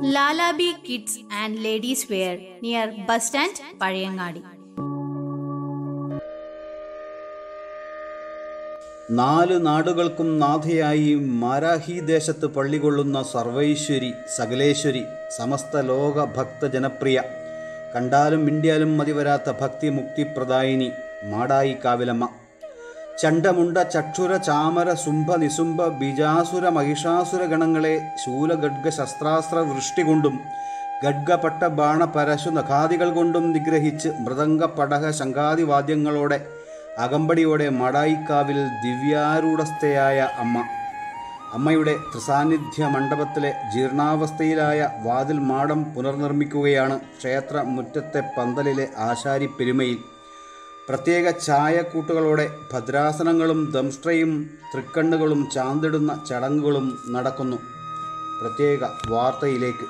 ലാലാബി kids and ladies wear near bus stand Pazhayangadi നാല് നാടുകൾക്കും നാഥയായി മാരാഹി ദേശത്ത് പള്ളികൊള്ളുന്ന സർവൈശ്വരി സകലേശ്വരി സമസ്ത ലോക ഭക്ത ജനപ്രിയ കണ്ടാലും മിണ്ടിയാലും മതിവരാത്ത ഭക്തി മുക്തിപ്രദായിനി മാടായി കാവിലമ്മ ചണ്ടമുണ്ട ചക്ഷുര ചാമര സുംഭ നിസുംഭ ബീജാസുര മഹിഷാസുര ഗണങ്ങളെ ശൂലഗഡ്ഗ ശസ്ത്രാസ്ത്ര വൃഷ്ടി കൊണ്ടും ഗഡ്ഗപട്ട ബാണ പരശു നഖാദികൾ കൊണ്ടും നിഗ്രഹിച്ച് മൃദംഗ പടക ശങ്കാദി വാദ്യങ്ങളോടെ അകമ്പടിയോടെ മടായിക്കാവിൽ ദിവ്യാരൂഢസ്ഥയായ അമ്മ അമ്മയുടെ ത്രിസാന്നിധ്യ മണ്ഡപത്തിലെ ജീർണാവസ്ഥയിലായ വാതിൽ മാടം പുനർനിർമ്മിക്കുകയാണ് ക്ഷേത്ര മുറ്റത്തെ പന്തലിലെ ആശാരി പെരുമയിൽ പ്രത്യേക ചായക്കൂട്ടുകളോടെ ഭദ്രാസനങ്ങളും ദംഷ്ട്രയും തൃക്കണ്ണുകളും ചാന്തിടുന്ന ചടങ്ങുകളും നടക്കുന്നു പ്രത്യേക വാർത്തയിലേക്ക്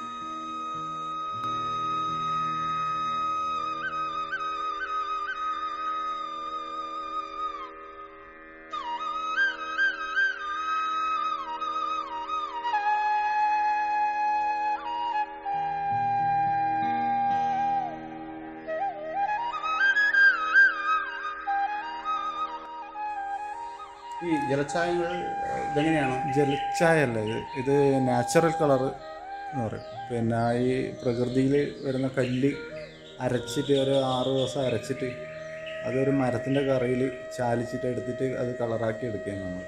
ഈ ജലച്ചായങ്ങൾ ഇതെങ്ങനെയാണ് ജലച്ചായ അല്ല ഇത് ഇത് നാച്ചുറൽ കളർ എന്ന് പറയും പിന്നെ ഈ പ്രകൃതിയിൽ വരുന്ന കല്ല് അരച്ചിട്ട് ഒരു ആറ് ദിവസം അരച്ചിട്ട് അതൊരു മരത്തിൻ്റെ കറയിൽ ചാലിച്ചിട്ട് എടുത്തിട്ട് അത് കളറാക്കി എടുക്കുകയാണ് നമ്മൾ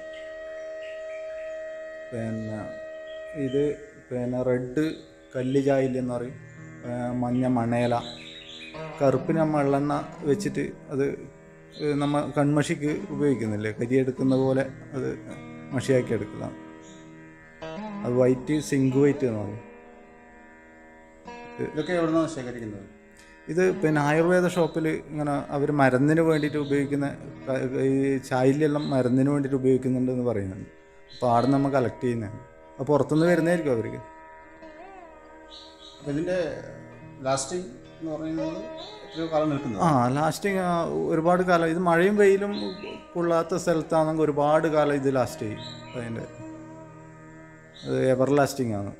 പിന്നെ ഇത് പിന്നെ റെഡ് കല്ല് ചായല് എന്ന് പറയും ആ, മഞ്ഞ മണേല കറുപ്പിന് നമ്മൾ എള്ളെണ്ണ വെച്ചിട്ട് അത് നമ്മൾ കൺമഷിക്ക് ഉപയോഗിക്കുന്നില്ലേ കരിയെടുക്കുന്ന പോലെ അത് മഷിയാക്കി എടുക്കലാണ് അത് വൈറ്റ് സിങ്ക് വൈറ്റ് എന്ന് പറയും ഇതൊക്കെ എവിടെ നിന്നാണ് ശേഖരിക്കുന്നത് ഇത് പിന്നെ ആയുർവേദ ഷോപ്പിൽ ഇങ്ങനെ അവർ മരുന്നിന് വേണ്ടിയിട്ട് ഉപയോഗിക്കുന്ന ക- ഈ ചായലെല്ലാം മരുന്നിന് വേണ്ടിയിട്ട് ഉപയോഗിക്കുന്നുണ്ട് എന്ന് പറയുന്നുണ്ട് അപ്പോൾ അവിടെ നമ്മൾ കളക്ട് ചെയ്യുന്നതാണ് അപ്പോൾ പുറത്തുനിന്ന് വരുന്നതായിരിക്കും അവർക്ക് അപ്പോൾ ഇതിൻ്റെ ലാസ്റ്റിംഗ് എന്ന് പറയുന്നത് എത്രയോ കാലം നിൽക്കുന്നത് ആ ലാസ്റ്റിങ് ഒരുപാട് കാലം ഇത് മഴയും വെയിലും കൊള്ളാത്ത സ്ഥലത്താണെങ്കിൽ ഒരുപാട് കാലം ഇത് ലാസ്റ്റ് ചെയ്യും അതിൻ്റെ അത് എവർ ലാസ്റ്റിംഗ് ആണ്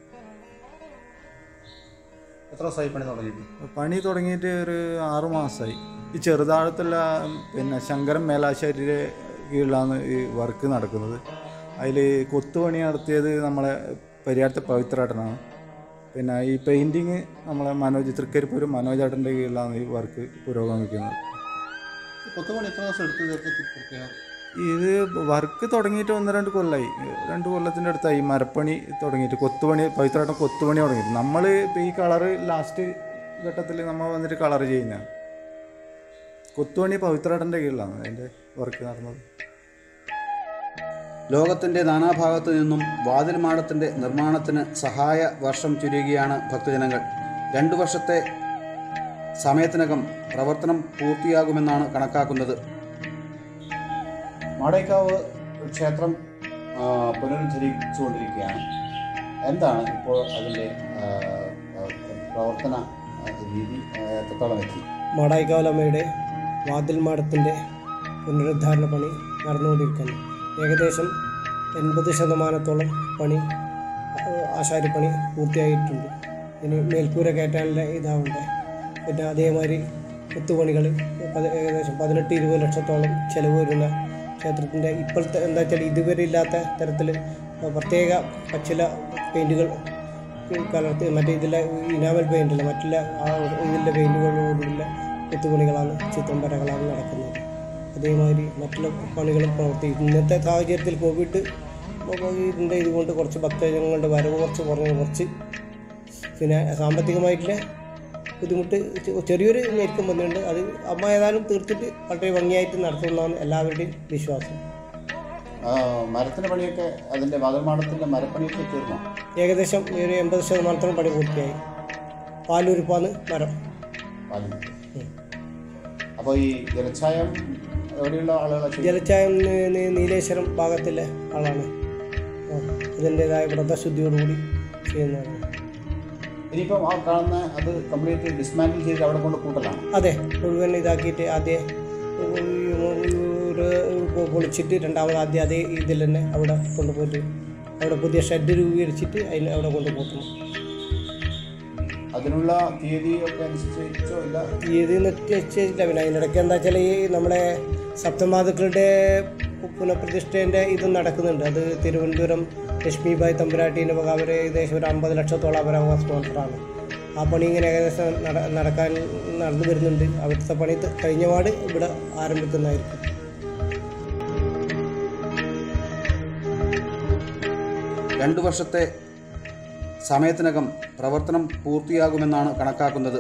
എത്ര ദിവസമായി പണി തുടങ്ങിയിട്ട് പണി തുടങ്ങിയിട്ട് ഒരു ആറു മാസമായി ഈ ചെറുതാഴത്തുള്ള പിന്നെ ശങ്കരൻ മേലാശ്ശേരിയുടെ കീഴിലാണ് ഈ വർക്ക് നടക്കുന്നത് അതിൽ കൊത്തുപണി നടത്തിയത് നമ്മളെ പരിയാരത്തെ പവിത്രേട്ടനാണ് പിന്നെ ഈ പെയിൻറ്റിങ് നമ്മളെ മനോജ് തൃക്കരിപ്പൂർ മനോജേട്ടൻ്റെ കീഴിലാണ് ഈ വർക്ക് പുരോഗമിക്കുന്നത് കൊത്തുപണി എത്ര ദിവസം എടുത്ത് ഇതൊക്കെ പൂർത്തിയാകും ഇത് വർക്ക് തുടങ്ങിയിട്ട് ഒന്ന് രണ്ട് കൊല്ലമായി രണ്ട് കൊല്ലത്തിൻ്റെ അടുത്തായി മരപ്പണി തുടങ്ങിയിട്ട് കൊത്തുപണി പവിത്രമായിട്ടും കൊത്തുപണി തുടങ്ങിയിട്ട് നമ്മൾ ഇപ്പോൾ ഈ കളറ് ലാസ്റ്റ് ഘട്ടത്തിൽ നമ്മൾ വന്നിട്ട് കളർ ചെയ്യുന്നതാണ് കൊത്തുപണി പവിത്രേട്ടൻ്റെ കീഴിലാണ് അതിൻ്റെ വർക്ക് നടന്നത് ലോകത്തിൻ്റെ നാനാഭാഗത്തു നിന്നും വാതിൽ മാടത്തിൻ്റെ നിർമ്മാണത്തിന് സഹായ വർഷം ചുരുങ്ങുകയാണ് ഭക്തജനങ്ങൾ രണ്ടു വർഷത്തെ സമയത്തിനകം പ്രവർത്തനം പൂർത്തിയാകുമെന്നാണ് കണക്കാക്കുന്നത് മാടേക്കാവ് ക്ഷേത്രം ആ, പുനരുദ്ധരിച്ചുകൊണ്ടിരിക്കുകയാണ് എന്താണ് ഇപ്പോൾ അതിൻ്റെ ആ, ആ, പ്രവർത്തന ആ, രീതി ആ, എത്രത്തോളം എത്തി മാടായിക്കാവലമ്മയുടെ വാതിൽ മാടത്തിൻ്റെ പുനരുദ്ധാരണ പണി നടന്നുകൊണ്ടിരിക്കുന്നു ഏകദേശം എൺപത് ശതമാനത്തോളം പണി ആ, ആശാരിപ്പണി പൂർത്തിയായിട്ടുണ്ട് ഇനി മേൽക്കൂര കയറ്റാനുള്ള ഇതാവുണ്ട് പിന്നെ അതേമാതിരി കുത്തുപണികൾ പതി- ഏകദേശം പതിനെട്ട് ഇരുപത് ലക്ഷത്തോളം ചിലവ് വരുന്ന ക്ഷേത്രത്തിൻ്റെ ഇപ്പോഴത്തെ എന്താ വെച്ചാൽ ഇതുവരെ ഇല്ലാത്ത തരത്തിൽ പ്രത്യേക പച്ചില പെയിൻറ്റുകൾ കലർത്തി മറ്റേ ഇതിലെ ഇനാമൽ പെയിൻ്റില്ല മറ്റുള്ള ആ ഇതിൻ്റെ പെയിൻറ്റുകളോടുള്ള കുത്തുപണികളാണ് ചിത്രം വരകളാണ് നടക്കുന്നത് അതേമാതിരി മറ്റുള്ള പണികളും പ്രവർത്തിക്കും ഇന്നത്തെ സാഹചര്യത്തിൽ കോവിഡ് ഇതിൻ്റെ ഇതുകൊണ്ട് കുറച്ച് ഭക്തജനങ്ങളുടെ വരവ് കുറച്ച് കുറഞ്ഞ കുറച്ച് പിന്നെ സാമ്പത്തികമായിട്ടുള്ള ബുദ്ധിമുട്ട് ചെ- ചെറിയൊരു ഞെരുക്കം വന്നിട്ടുണ്ട് അത് അമ്മ ഏതായാലും തീർത്തിട്ട് വളരെ ഭംഗിയായിട്ട് നടത്തുന്നതാണ് എല്ലാവരുടെയും വിശ്വാസം ആ, മരത്തിൻ്റെ പണിയൊക്കെ അതിൻ്റെ വാതിൽ മാടത്തിൻ്റെ മരപ്പണിയൊക്കെ തീർന്നോ ഏകദേശം ഒരു എൺപത് ശതമാനത്തോളം പണി പൂർത്തിയായി പാലൂരിപ്പാന്ന് മരം ഉം. അപ്പോൾ ഈ ജലച്ചായം എവിടെയുള്ള ആളുകളെ ചെയ്യും? ജലച്ചായം നി- നി- നീലേശ്വരം ഭാഗത്തിലെ ആളാണ് ആ, അതിൻ്റെതായ വ്രതശുദ്ധിയോടുകൂടി ചെയ്യുന്നതാണ് ഇനിയിപ്പം ആ കാണുന്ന അത് കംപ്ലീറ്റ് ഡിസ്മാൻഡിൽ ചെയ്ത് അവിടെ കൊണ്ട് കൂട്ടലാണ് അതെ മുഴുവൻ ഇതാക്കിയിട്ട് ആദ്യം ഒരു പൊളിച്ചിട്ട് രണ്ടാമത് ആദ്യം അതേ ഇതിൽ തന്നെ അവിടെ കൊണ്ടുപോയിട്ട് അവിടെ പുതിയ ഷെഡ് രൂപീകരിച്ചിട്ട് അതിന് അവിടെ കൊണ്ടുപോകുന്നു അതിനുള്ള തീയതിയൊക്കെ അനുസരിച്ചോ ഇല്ല തീയതി നിശ്ചയിച്ചില്ല പിന്നെ അതിനിടയ്ക്ക് എന്താ വെച്ചാൽ ഈ നമ്മുടെ സപ്തമാതുക്കളുടെ പുനഃപ്രതിഷ്ഠേൻ്റെ ഇത് നടക്കുന്നുണ്ട് അത് തിരുവനന്തപുരം ലക്ഷ്മിബായ് തമ്പുരാട്ടീൻ്റെ വക അവർ ഏകദേശം ഒരു അമ്പത് ലക്ഷത്തോളം അവരവ സ്പോൺസറാണ് ആ പണി ഇങ്ങനെ ഏകദേശം നട നടക്കാൻ നടന്നു വരുന്നുണ്ട് അവിടുത്തെ പണി ത- കഴിഞ്ഞപാട് ഇവിടെ ആരംഭിക്കുന്നതായിരിക്കും രണ്ടു വർഷത്തെ സമയത്തിനകം പ്രവർത്തനം പൂർത്തിയാകുമെന്നാണ് കണക്കാക്കുന്നത്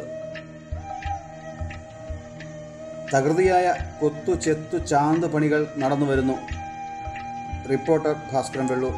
തകൃതിയായ കൊത്തു ചെത്തു ചാന്ത് പണികൾ നടന്നു വരുന്നു റിപ്പോർട്ടർ ഭാസ്കരൻ വെള്ളൂർ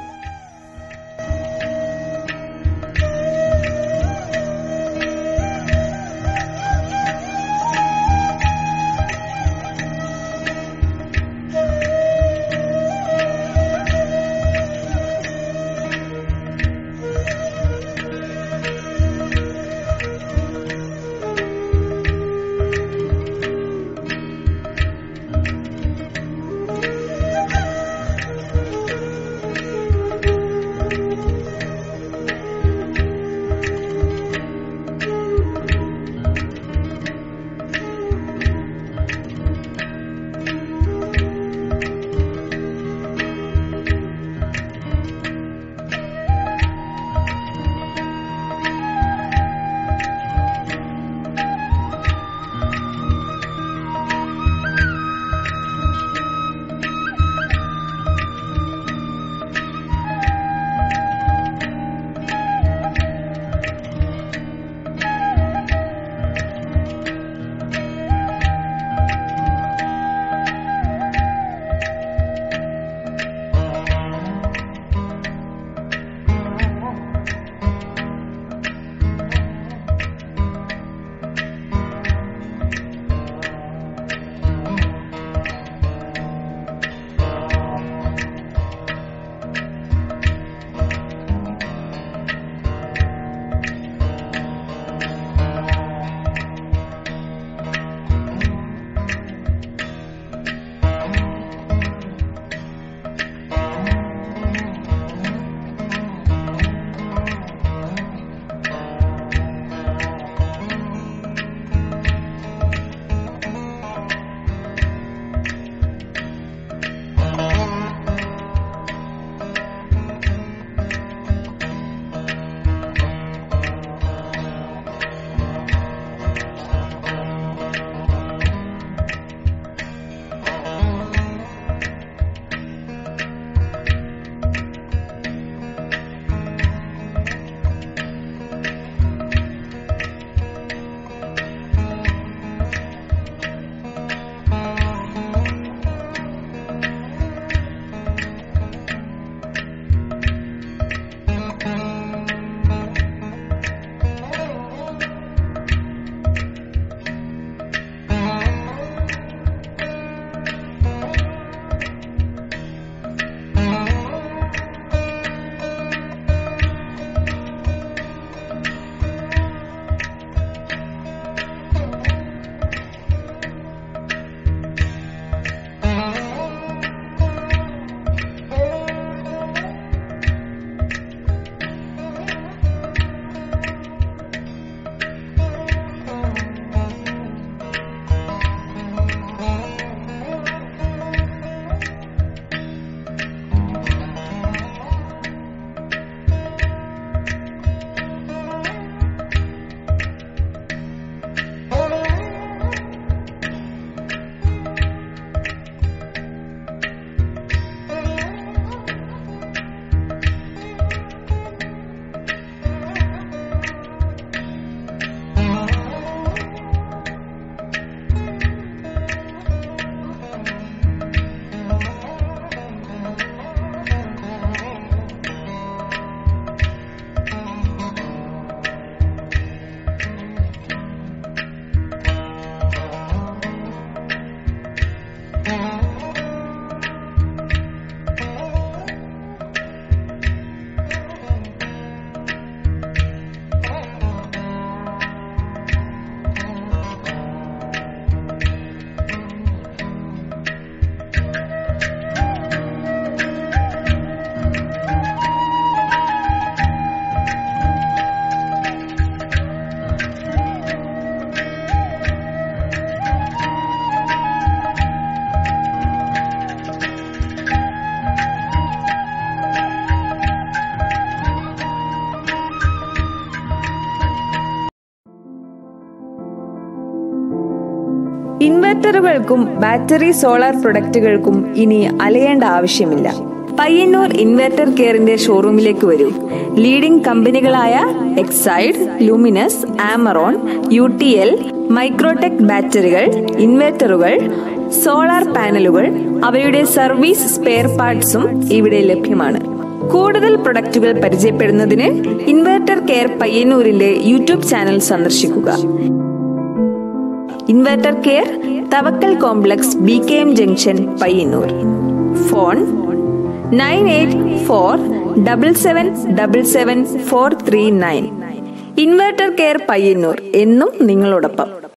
ഇൻവെർട്ടറുകൾക്കും ബാറ്ററി സോളാർ പ്രൊഡക്റ്റുകൾക്കും ഇനി അലയേണ്ട ആവശ്യമില്ല പയ്യന്നൂർ ഇൻവെർട്ടർ കെയറിന്റെ ഷോറൂമിലേക്ക് വരൂ ലീഡിംഗ് കമ്പനികളായ Exide Luminous Amaron U T L Microtek ബാറ്ററികൾ ഇൻവെർട്ടറുകൾ സോളാർ പാനലുകൾ അവയുടെ സർവീസ് സ്പെയർ പാർട്സും ഇവിടെ ലഭ്യമാണ് കൂടുതൽ പ്രൊഡക്റ്റുകൾ പരിചയപ്പെടുന്നതിന് ഇൻവെർട്ടർ കെയർ പയ്യന്നൂരിന്റെ യൂട്യൂബ് ചാനൽ സന്ദർശിക്കുക inverter care Thavakkal complex B K M junction Payyanur phone nine eight four double seven double seven four three nine inverter care Payyanur എന്നും നിങ്ങളോടൊപ്പം